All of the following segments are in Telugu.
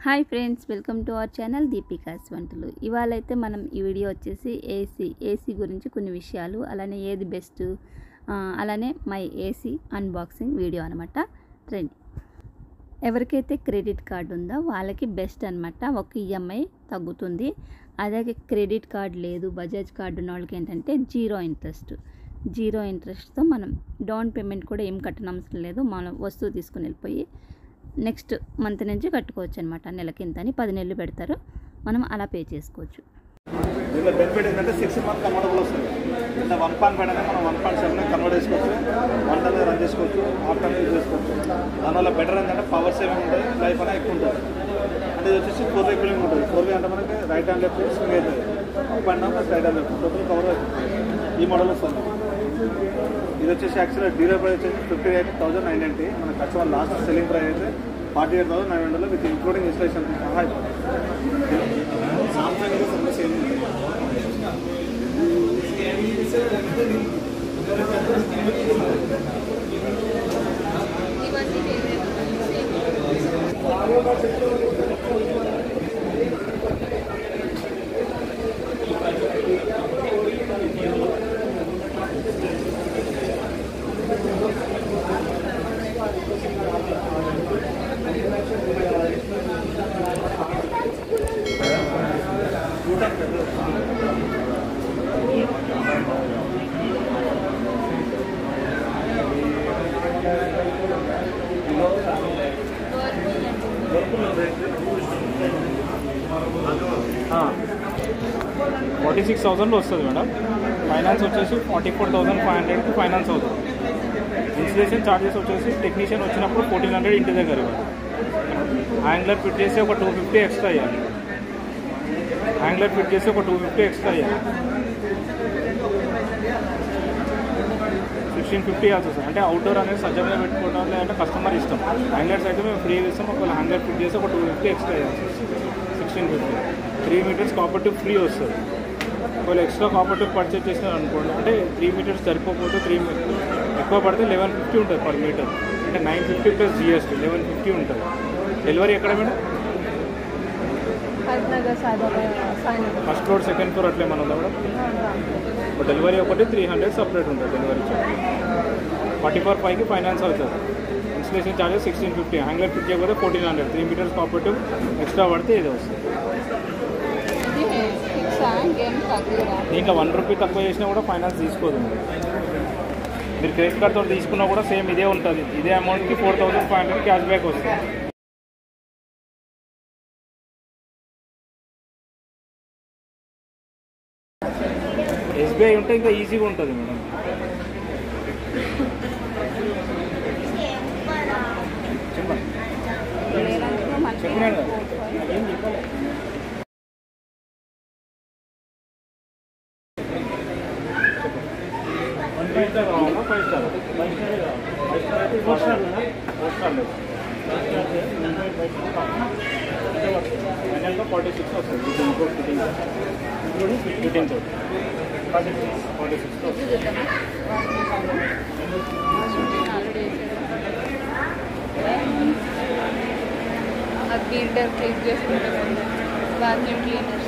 Hi friends welcome to our channel Deepika's వంటలు ఇవాళ అయితే మనం ఈ వీడియో వచ్చేసి ఏసీ ఏసీ గురించి కొన్ని విషయాలు అలానే ఏది బెస్ట్ అలానే మై ఏసీ అన్బాక్సింగ్ వీడియో అనమాట రండి ఎవరికైతే క్రెడిట్ కార్డు ఉందో వాళ్ళకి బెస్ట్ అనమాట ఒక ఈఎంఐ తగ్గుతుంది అదే క్రెడిట్ కార్డ్ లేదు బజాజ్ కార్డు ఉన్న వాళ్ళకి ఏంటంటే జీరో ఇంట్రెస్ట్ జీరో ఇంట్రెస్ట్తో మనం డౌన్ పేమెంట్ కూడా ఏం కట్టనవసరం లేదు మనం వస్తువు తీసుకుని వెళ్ళిపోయి నెక్స్ట్ మంత్ నుంచి కట్టుకోవచ్చు అనమాట నెలకింత అని పది నెలలు పెడతారు మనం అలా పే చేసుకోవచ్చు దీనిలో బెనిఫిట్ ఏంటంటే సిక్స్ మంత్ కన్వర్టబుల్ వస్తుంది అంటే వన్ పాయింట్ ఫైవ్ అనేది మనం వన్ పాయింట్ సెవెన్ కన్వర్ట్ చేసుకోవచ్చు వన్ టన్ రన్ చేసుకోవచ్చు హాఫ్ టన్ యూజ్ చేసుకోవచ్చు దానివల్ల బెటర్ ఏంటంటే పవర్ సేవింగ్ ఉంటుంది లైఫ్ అనేది ఎక్కువ ఉంటుంది అంటే ఇది వచ్చేసి ఫోర్ వే కూలింగ్ ఉంటుంది ఫోర్ వే అంటే మనకి రైట్ హ్యాండ్ లెఫ్ట్ స్వింగ్ అవుతుంది up and down plus right hand left total cover అవుతుంది ఈ మోడల్ వస్తుంది ఇది వచ్చేసి యాక్చువల్గా డీలర్ ప్రైస్ వచ్చేసి fifty eight thousand nine ninety మన కస్టమర్ లాస్ట్ సెల్లింగ్ ప్రైస్ అయితే forty eight thousand nine hundred with including installation సహా సామ్సంగ్ కూడా సేమ్ ఉంటుంది ఫార్టీ సిక్స్ థౌసండ్ వస్తుంది మేడం ఫైనాన్స్ వచ్చేసి ఫార్టీ ఫోర్ థౌసండ్ ఫైవ్ హండ్రెడ్కి ఫైనాన్స్ అవుతుంది ఇన్స్టలేషన్ ఛార్జెస్ వచ్చేసి టెక్నీషియన్ వచ్చినప్పుడు ఫోర్టీన్ హండ్రెడ్ ఇంటి దగ్గర ఇవ్వాలి యాంగ్లర్ ఫిట్ చేసి ఒక టూ ఫిఫ్టీ ఎక్స్ట్రా అయ్యాలి యాంగ్లర్ ఫిట్ చేసి ఒక టూ ఫిఫ్టీ ఎక్స్ట్రా అయ్యాలి సిక్స్టీన్ ఫిఫ్టీ ఇవ్వాల్సి వస్తుంది అంటే అవుట్డోర్ అనేది సజ్జంగా పెట్టుకోవడం లేదంటే కస్టమర్ ఇష్టం యాంగ్లర్స్ అయితే మేము ఫ్రీ ఇస్తాం ఒకవేళ హ్యాంగ్లర్ ఫిట్ చేసి ఒక టూ ఫిఫ్టీ ఎక్స్ట్రా ఇవ్వాల్సి వస్తుంది సిక్స్టీన్ ఫిఫ్టీ త్రీ మీటర్స్ కాపర్టివ్ ఫ్రీ వస్తుంది ఒకవేళ ఎక్స్ట్రా కాపర్టివ్ పర్చేస్ చేసినారు అనుకోండి అంటే త్రీ మీటర్స్ సరిపోకపోతే త్రీ ఎక్కువ పడితే లెవెన్ ఫిఫ్టీ ఉంటుంది పర్ మీటర్ అంటే nine fifty plus GST eleven fifty ఉంటుంది డెలివరీ ఎక్కడ madam Karimnagar Saibaba Sainagar first floor second floor అట్లా ఏమన్నా ఉందా మేడం ఇప్పుడు డెలివరీ ఒకటి త్రీ హండ్రెడ్ సపరేట్ ఉంటుంది డెలివరీ చార్జ్ ఫార్టీ ఫోర్ ఫైవ్కి ఫైనాన్స్ అవుతుంది installation charges sixteen fifty angler fit చేయకపోతే ఫోర్టీన్ హండ్రెడ్ త్రీ మీటర్స్ కాపరేటివ్ ఎక్స్ట్రా పడితే ఇది వస్తుంది ఇది ఫిక్స్ ఇంకేం తగ్గరా దీంట్లో వన్ రూపీ తక్కువ చేసినా కూడా ఫైనాన్స్ తీసుకోదు మీరు. మీరు క్రెడిట్ కార్డ్తో తీసుకున్నా కూడా సేమ్ ఇదే ఉంటుంది ఇదే అమౌంట్కి four thousand five hundred cash back వస్తుంది ఎస్బీఐ ఉంటే ఇంకా ఈజీగా ఉంటుంది మేడం చెప్పండి లేదంటే మంచిగా చెప్పినాను కదా. ఏం చెప్పాలి వన్ ఫైవ్ స్టార్ కావాలా five star five star five star అయితే ఫోర్ స్టార్ ఫోర్ స్టార్ లేదు ఫైనల్గా ఫార్టీ సిక్స్ వస్తుంది విత్ ఇంకోటి ఫిట్టింగ్ ఇంక్లూడింగ్ ఫిట్టింగ్ తోటి ఫార్టీ సిక్స్ ఫార్టీ సిక్స్ వస్తుంది ఆల్రెడీ అది ఫిల్టర్ క్లీన్ చేసుకుంటారు వాక్యూమ్ క్లీనర్స్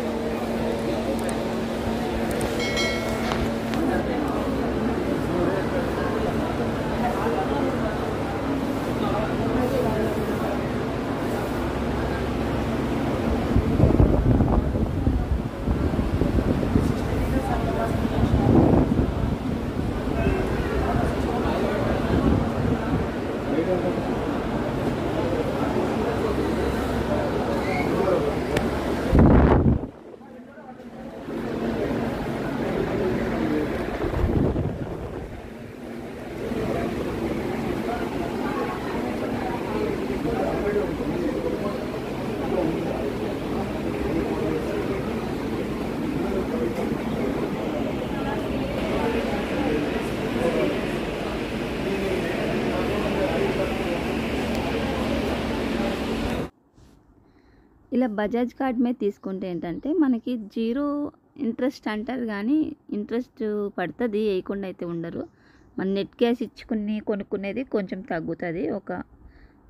ఇలా బజాజ్ కార్డ్ మీద తీసుకుంటే ఏంటంటే మనకి జీరో ఇంట్రెస్ట్ అంటారు కానీ ఇంట్రెస్ట్ పడుతుంది వేయకుండా అయితే ఉండరు మన నెట్ క్యాష్ ఇచ్చుకుని కొనుక్కునేది కొంచెం తగ్గుతుంది ఒక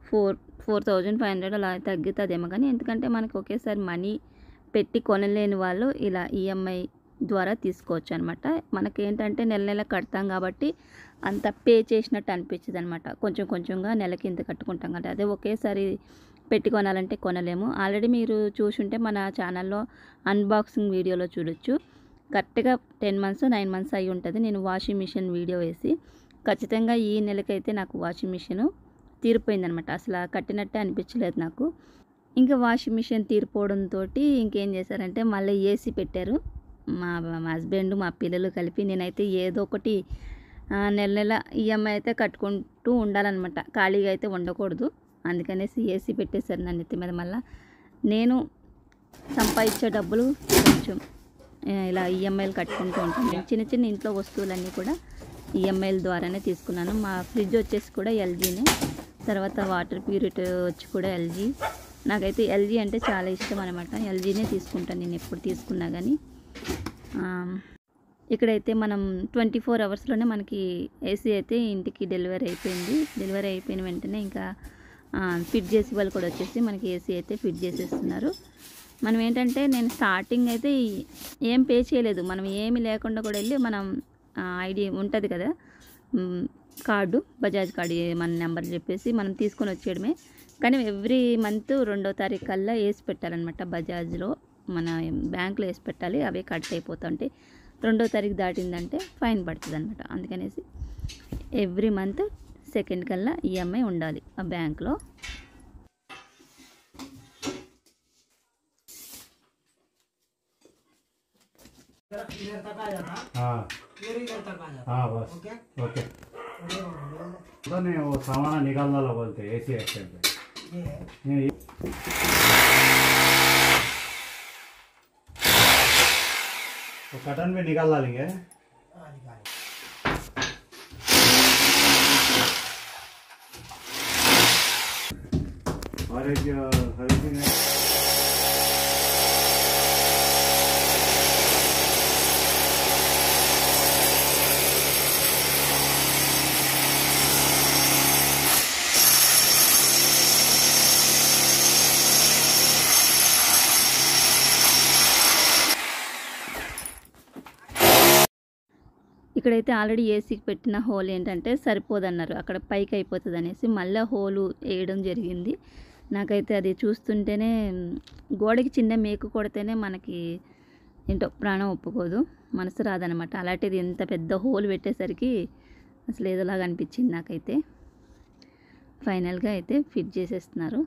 four four thousand five hundred అలా తగ్గుతుందేమో కానీ ఎందుకంటే మనకి ఒకేసారి మనీ పెట్టి కొనలేని వాళ్ళు ఇలా ఈఎంఐ ద్వారా తీసుకోవచ్చు అనమాట మనకి ఏంటంటే నెల నెల కడతాం కాబట్టి అంత పే చేసినట్టు అనిపించదు అనమాట కొంచెం కొంచెంగా నెలకి ఇంత కట్టుకుంటాం కాబట్టి అదే ఒకేసారి పెట్టి కొనాలంటే కొనలేము ఆల్రెడీ మీరు చూసుంటే మన ఛానల్లో అన్బాక్సింగ్ వీడియోలో చూడొచ్చు కరెక్ట్గా టెన్ మంత్స్ నైన్ మంత్స్ అయి ఉంటుంది నేను వాషింగ్ మిషన్ వీడియో వేసి ఖచ్చితంగా ఈ నెలకైతే నాకు వాషింగ్ మిషన్ తీరిపోయిందనమాట అసలు కట్టినట్టే అనిపించలేదు నాకు ఇంకా వాషింగ్ మిషన్ తీరిపోవడంతో ఇంకేం చేశారంటే మళ్ళీ ఏసీ పెట్టారు మా మా హస్బెండ్ మా పిల్లలు కలిపి నేనైతే ఏదో ఒకటి ఆ, నెల నెల ఈఎంఐ అయితే కట్టుకుంటూ ఉండాలన్నమాట ఖాళీగా అయితే ఉండకూడదు అందుకనేసి ఏసీ పెట్టేశారు నా నెత్తి మీద మళ్ళీ నేను సంపాదించే డబ్బులు కొంచెం ఆ, ఇలా ఈఎంఐలు కట్టుకుంటూ ఉంటాను చిన్న చిన్న ఇంట్లో వస్తువులన్నీ కూడా ఈఎంఐల ద్వారానే తీసుకున్నాను మా ఫ్రిడ్జ్ వచ్చేసి కూడా ఎల్జీనే తర్వాత వాటర్ ప్యూరిటీ వచ్చి కూడా ఎల్జీ నాకైతే ఎల్జీ అంటే చాలా ఇష్టం అనమాట ఎల్జీనే తీసుకుంటాను నేను ఎప్పుడు తీసుకున్నా కానీ ఆ, ఇక్కడైతే మనం ట్వంటీ ఫోర్ అవర్స్లోనే మనకి ఏసీ అయితే ఇంటికి డెలివరీ అయిపోయింది డెలివరీ అయిపోయిన వెంటనే ఇంకా ఆ, ఫిట్ చేసే వాళ్ళు కూడా వచ్చేసి మనకి ఏసీ అయితే ఫిట్ చేసేస్తున్నారు మనం ఏంటంటే నేను స్టార్టింగ్ అయితే ఈ- ఏం పే చేయలేదు మనం ఏమి లేకుండా కూడా వెళ్ళి మనం ఐడి ఉంటుంది కదా మ్, కార్డు బజాజ్ కార్డు ఏ- మన నెంబర్ చెప్పేసి మనం తీసుకొని వచ్చేయడమే కానీ ఎవ్రీ మంత్ రెండో తారీఖు కల్లా వేసి పెట్టాలన్నమాట బజాజ్లో మన బ్యాంకులో వేసి పెట్టాలి అవే కట్ అయిపోతుంటాయి రెండో తారీఖు దాటిందంటే ఫైన్ పడుతుంది అనమాట అందుకనేసి ఎవ్రీ మంత్ సెకండ్ కల్లా ఈఎంఐ ఉండాలి ఆ బ్యాంక్లో हाँ हाँ बस ओके तो नहीं वो सामान निकाल डाला बोलते एसी एक्शन पे नहीं, तो कटन भी निकाल डालेंगे और एक सर्विसिंग है ఇక్కడైతే ఆల్రెడీ ఏసీకి పెట్టిన హోల్ ఏంటంటే సరిపోదన్నారు అక్కడ పైకి అయిపోతుంది అనేసి మళ్ళీ హోలు వేయడం జరిగింది నాకైతే అది చూస్తుంటేనే మ్, గోడకి చిన్న మేకు కొడితేనే మనకి ఏంటో ప్రాణం ఒప్పుకోదు మనసు రాదనమాట అలాంటిది ఎంత పెద్ద హోల్ పెట్టేసరికి అసలు ఏదోలాగా అనిపించింది నాకైతే ఫైనల్గా అయితే ఫిట్ చేసేస్తున్నారు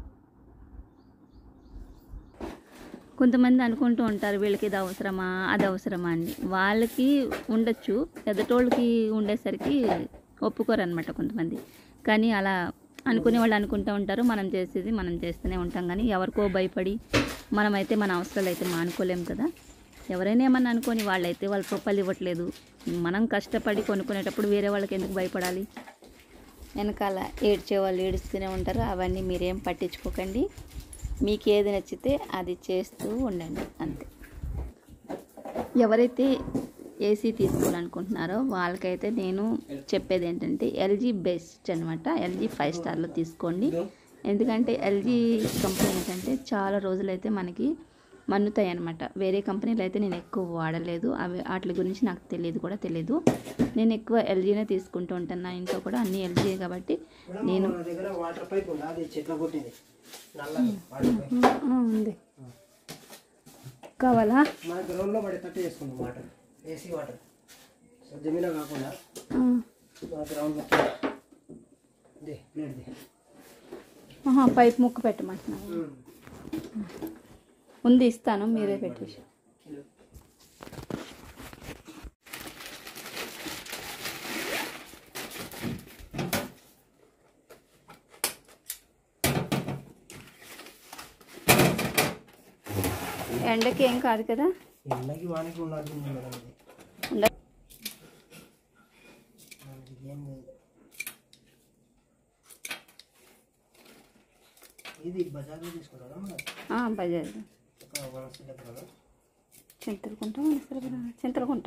కొంతమంది అనుకుంటూ ఉంటారు వీళ్ళకి ఇది అవసరమా అది అవసరమా అని వాళ్ళకి ఉండొచ్చు ఎదటోళ్ళకి ఉండేసరికి ఒప్పుకోరు అనమాట కొంతమంది కానీ అలా అనుకునే వాళ్ళు అనుకుంటూ ఉంటారు మనం చేసేది మనం చేస్తూనే ఉంటాం కానీ ఎవరికో భయపడి మనమైతే మన అవసరాలు అయితే మానుకోలేం కదా ఎవరైనా ఏమన్నా అనుకొని వాళ్ళైతే వాళ్ళ రూపాయలు ఇవ్వట్లేదు మనం కష్టపడి కొనుక్కునేటప్పుడు వేరే వాళ్ళకి ఎందుకు భయపడాలి వెనకాల ఏడ్చే వాళ్ళు ఏడుస్తూనే ఉంటారు అవన్నీ మీరేం పట్టించుకోకండి మీకు ఏది నచ్చితే అది చేస్తూ ఉండండి అంతే ఎవరైతే ఏసీ తీసుకోవాలనుకుంటున్నారో వాళ్ళకైతే నేను చెప్పేది ఏంటంటే ఎల్జీ బెస్ట్ అనమాట ఎల్జీ ఫైవ్ స్టార్లో తీసుకోండి ఎందుకంటే ఎల్జీ కంపెనీ ఏంటంటే చాలా రోజులైతే మనకి మన్నుతాయి అనమాట వేరే కంపెనీలు అయితే నేను ఎక్కువ వాడలేదు అవి వాటి గురించి నాకు తెలియదు కూడా తెలియదు నేను ఎక్కువ ఎల్జీనే తీసుకుంటూ ఉంటాను నా ఇంట్లో కూడా అన్ని ఎల్జీ కాబట్టి నేను మన దగ్గర వాటర్ పైప్ ఉంది అది చెట్ల కొట్టింది నల్లది వాటర్ పైప్ ఉంది కావాలా మన గ్రౌండ్ లో పడేటట్టు చేసుకున్నాం వాటర్ ఏసీ వాటర్ సో జమీనా కాకుండా మన గ్రౌండ్ లో దే ప్లేట్ దే పైప్ ముక్కు పెట్టమంటున్నాను ఉంది ఇస్తాను మీరే పెట్టేసి ఎండకి ఏం కాదు కదా ఎండకి వానికి ఉండాల్సింది మేడం ఇది ఉండ మనకి ఏం లేదు ఇది బజార్లో తీసుకున్నారా మనం బజాజ్ ఒక వనస్థ దగ్గర చింతలకుంట చింతలకుంట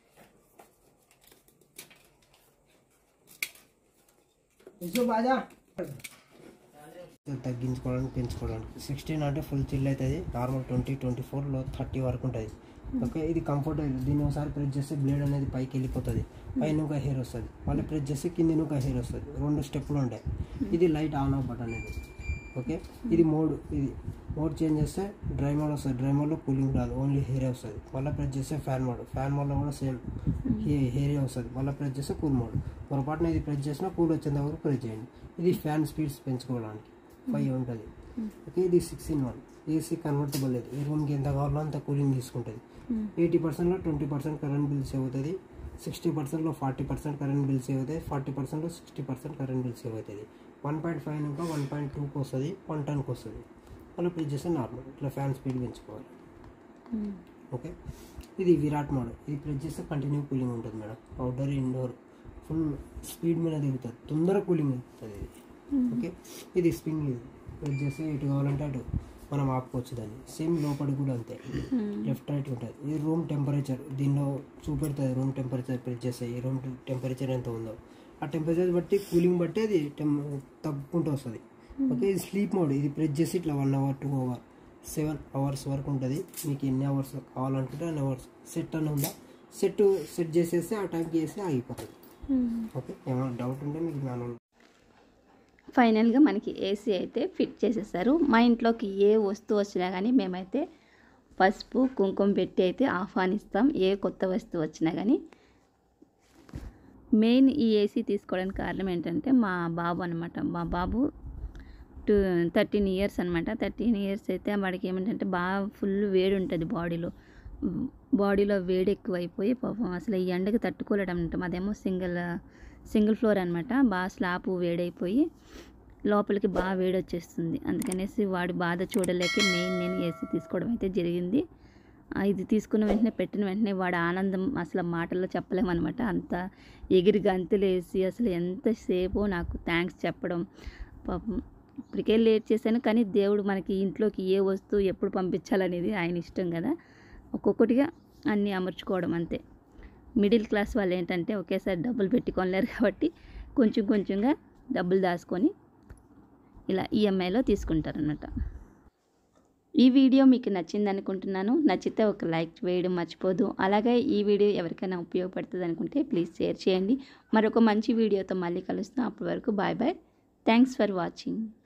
ఇసు బాజా తగ్గించుకోవడానికి పెంచుకోవడానికి సిక్స్టీన్ అంటే ఫుల్ చిల్ అవుతుంది నార్మల్ ట్వంటీ ట్వంటీ ఫోర్లో థర్టీ వరకు ఉంటుంది ఓకే ఇది కంఫర్టబుల్ దీన్ని ఒకసారి ప్రెస్ చేస్తే బ్లేడ్ అనేది పైకి వెళ్ళిపోతుంది పైన ఒక హెయిర్ వస్తుంది మళ్ళీ ప్రెస్ చేస్తే కింద ఒక హెయిర్ వస్తుంది రెండు స్టెప్పులు ఉంటాయి ఇది లైట్ ఆన్ ఆఫ్ బటన్ ఇది ఓకే ఇది మోడ్ ఇది మోడ్ చేంజ్ చేస్తే డ్రై మోడ్ వస్తుంది డ్రై మోడ్లో కూలింగ్ రాదు ఓన్లీ హెయిర్ వస్తుంది మళ్ళీ ప్రెస్ చేస్తే ఫ్యాన్ మోడ్ ఫ్యాన్ మోడ్లో కూడా సేమ్ హెయిర్ వస్తుంది మళ్ళీ ప్రెస్ చేస్తే కూల్ మోడ్ పొరపాటున ఇది ప్రెస్ చేసినా కూల్ వచ్చేంత వరకు ప్రెస్ చేయండి ఇది ఫ్యాన్ స్పీడ్స్ పెంచుకోవడానికి ఫైవ్ ఉంటుంది ఓకే ఇది six in one AC convertible ఇది ఈ రూమ్కి ఎంత కావాలో అంత కూలింగ్ తీసుకుంటుంది ఎయిటీ పర్సెంట్లో twenty percent current bill save అవుతుంది సిక్స్టీ పర్సెంట్లో forty percent current bill save అవుతుంది ఫార్టీ పర్సెంట్లో sixty percent current bill save అవుతుంది వన్ పాయింట్ ఫైవ్ ఇంకా వన్ పాయింట్ టూకి వస్తుంది వన్ టన్కి వస్తుంది అలా ప్రెస్ చేస్తే నార్మల్ ఇట్లా ఫ్యాన్ స్పీడ్ పెంచుకోవాలి ఓకే ఇది విరాట్ మోడల్ ఇది ప్రెస్ చేస్తే కంటిన్యూ కూలింగ్ ఉంటుంది madam outdoor indoor full speed మీద దిగుతుంది తొందర కూలింగ్ అవుతుంది ఇది ఓకే ఇది స్ప్రింగ్ ఇది ప్రెస్ చేస్తే ఇటు కావాలంటే అటు మనం ఆపుకోవచ్చు దాన్ని సేమ్ లోపలికి కూడా అంతే లెఫ్ట్ రైట్ ఉంటుంది ఇది రూమ్ టెంపరేచర్ దీనిలో చూపెడుతుంది రూమ్ టెంపరేచర్ ప్రెస్ చేస్తే ఈ రూమ్ టెంపరేచర్ ఎంత ఉందో ఆ టెంపరేచర్ బట్టి కూలింగ్ బట్టి అది టెం తగ్గుకుంటూ వస్తుంది ఓకే ఇది స్లీప్ మోడ్ ఇది ప్రెస్ చేసి ఇట్లా one hour two hour seven hours వరకు ఉంటుంది మీకు ఎన్ని అవర్స్ కావాలనుకుంటే అన్ని అవర్స్ సెట్ అని ఉందా సెట్ సెట్ చేసేస్తే ఆ టైంకి చేస్తే ఆగిపోతుంది ఓకే ఏమైనా డౌట్ ఉంటే మీకు మాన్యువల్ ఫైనల్గా మనకి ఏసీ అయితే ఫిట్ చేసేసారు మా ఇంట్లోకి ఏ వస్తువు వచ్చినా కానీ మేమైతే పసుపు కుంకుమ పెట్టి అయితే ఆహ్వానిస్తాం ఏ కొత్త వస్తువు వచ్చినా కానీ మెయిన్ ఈ ఏసీ తీసుకోవడానికి కారణం ఏంటంటే మా బాబు అనమాట మా బాబు టూ థర్టీన్ ఇయర్స్ అనమాట థర్టీన్ ఇయర్స్ అయితే వాడికి ఏమిటంటే బాగా ఫుల్ వేడి ఉంటుంది బాడీలో బాడీలో వేడి ఎక్కువైపోయి పాపం అసలు ఈ ఎండకి తట్టుకోలేడం అనమాట మాదేమో సింగిల్ సింగిల్ ఫ్లోర్ అనమాట బాగా స్లాబ్ వేడైపోయి లోపలికి బాగా వేడి వచ్చేస్తుంది అందుకనేసి వాడి బాధ చూడలేక మెయిన్ నేను ఏసీ తీసుకోవడం అయితే జరిగింది ఆ, ఇది తీసుకున్న వెంటనే పెట్టిన వెంటనే వాడి ఆనందం అసలు మాటల్లో చెప్పలేమన్నమాట అంత ఎగిరి గంతులు వేసి అసలు ఎంతసేపు నాకు థ్యాంక్స్ చెప్పడం పాపం ఇప్పటికే లేట్ చేశాను కానీ దేవుడు మనకి ఇంట్లోకి ఏ వస్తువు ఎప్పుడు పంపించాలనేది ఆయన ఇష్టం కదా ఒక్కొక్కటిగా అన్నీ అమర్చుకోవడం అంతే మిడిల్ క్లాస్ వాళ్ళు ఏంటంటే ఒకేసారి డబ్బులు పెట్టుకోలేరు కాబట్టి కొంచెం కొంచెంగా డబ్బులు దాచుకొని ఇలా ఈఎంఐలో తీసుకుంటారనమాట ఈ వీడియో మీకు నచ్చింది అనుకుంటున్నాను నచ్చితే ఒక లైక్ వేయడం మర్చిపోదు అలాగే ఈ వీడియో ఎవరికైనా ఉపయోగపడుతుంది అనుకుంటే ప్లీజ్ షేర్ చేయండి మరొక మంచి వీడియోతో మళ్ళీ కలుస్తాం అప్పటి వరకు bye bye thanks for watching